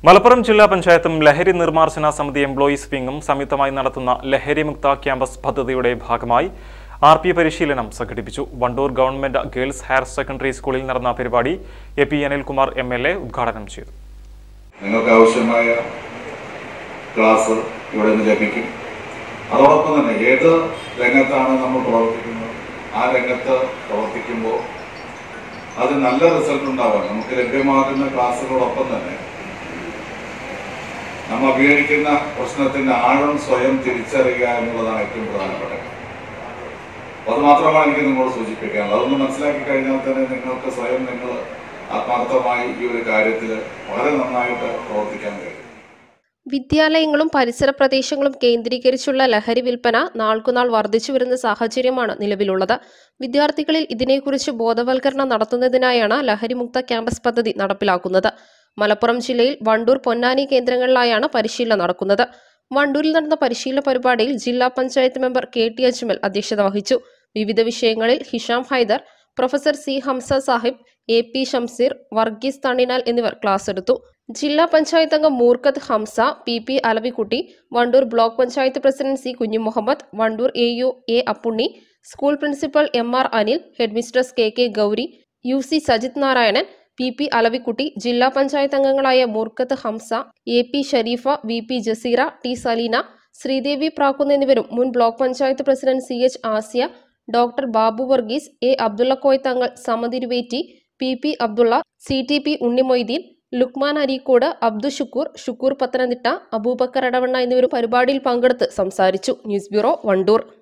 മലപ്പുറം ജില്ലാ പഞ്ചായത്തും ലഹരി നിർമ്മാർജ്ജന സമിതി എംപ്ലോയീസ് വിംഗും സംയുക്തമായി നടത്തുന്ന ലഹരി മുക്ത ക്യാമ്പസ് പദ്ധതിയുടെ ഭാഗമായി ആർ പി പരിശീലനം സംഘടിപ്പിച്ചു Wandoor government girls higher secondary സ്കൂളിൽ നടന്ന പരിപാടി A P Anilkumar M L A ഉദ്ഘാടനം ചെയ്തു നിങ്ങൾക്ക് ആവശ്യമായ ക്ലാസ് ഇവിടെ നിന്ന് ലഭിക്കും അതോടൊപ്പം തന്നെ ഏത് രംഗത്താണ് നമ്മൾ പ്രവർത്തിക്കുന്നത് ആ രംഗത്ത് പ്രവർത്തിക്കുമ്പോൾ അത് നല്ല റിസൾട്ട് ഉണ്ടാവാൻ നമുക്ക് ലഭ്യമാകുന്ന ക്ലാസ്സുകളോടൊപ്പം തന്നെ നമ്മൾ അഭിമുഖീകരിക്കുന്ന പ്രശ്നത്തിന്റെ ആഴം സ്വയം തിരിച്ചറിയുക എന്നുള്ളതാണ് ഏറ്റവും പ്രധാനപ്പെട്ട കാര്യം. അപ്പോൾ അത് മാത്രമാണ് എനിക്ക് നിങ്ങളോട് സൂചിപ്പിക്കാനുള്ളത് അതൊന്ന് മനസ്സിലാക്കി കഴിഞ്ഞാൽ തന്നെ നിങ്ങൾക്ക് സ്വയം നിങ്ങൾ ആത്മാർത്ഥമായി ഈ ഒരു കാര്യത്തിൽ വളരെ നന്നായിട്ട് പ്രവർത്തിക്കാൻ കഴിയും വിദ്യാലയങ്ങളും പരിസര പ്രദേശങ്ങളും കേന്ദ്രീകരിച്ചുള്ള ലഹരി വിൽപ്പന നാൾക്കുനാൾ വർദ്ധിച്ചു വരുന്ന സാഹചര്യമാണ് നിലവിലുള്ളത് വിദ്യാർത്ഥികളിൽ ഇതിനെക്കുറിച്ച് ബോധവൽക്കരണം നടത്തുന്നതിനായാണ് ലഹരിമുക്ത ക്യാമ്പസ് പദ്ധതി നടപ്പിലാക്കുന്നത് മലപ്പുറം ജില്ലയിൽ വണ്ടൂർ പൊന്നാനി കേന്ദ്രങ്ങളിലായാണ് പരിശീലനം നടക്കുന്നത് വണ്ടൂരിൽ നടന്ന പരിശീലന പരിപാടിയിൽ ജില്ലാ panchayat member K T Ajmal അധ്യക്ഷത വഹിച്ചു വിവിധ വിഷയങ്ങളിൽ Hisham Haider professor C Hamza Sahib A P Shamseer Varghese തണിനാൽ എന്നിവർ ക്ലാസ് എടുത്തു ജില്ലാ പഞ്ചായത്ത് അംഗം Moorkath Hamza P P Alavikutty Wandoor block panchayat president C Kunjumuhammed Wandoor A U A Appunni school principal M R Anil headmistress K K Gouri U C Sajith Narayanan P P Alavikutty ജില്ലാ പഞ്ചായത്ത് അംഗങ്ങളായ Moorkath Hamza A P Sharifa V P Jaseera T Saleena Sreedevi Prakkunnu എന്നിവരും മുൻ block panchayat president C H Asiya doctor Babu Varghese A Abdullakoya Thangal സമതിരുവേറ്റി P P Abdulla C T P Unnimoideen Lukman Areekode Abdu Shukoor Shukoor Pathanamthitta Aboobacker Edavanna എന്നിവരും പരിപാടിയിൽ പങ്കെടുത്ത് സംസാരിച്ചു news bureau Wandoor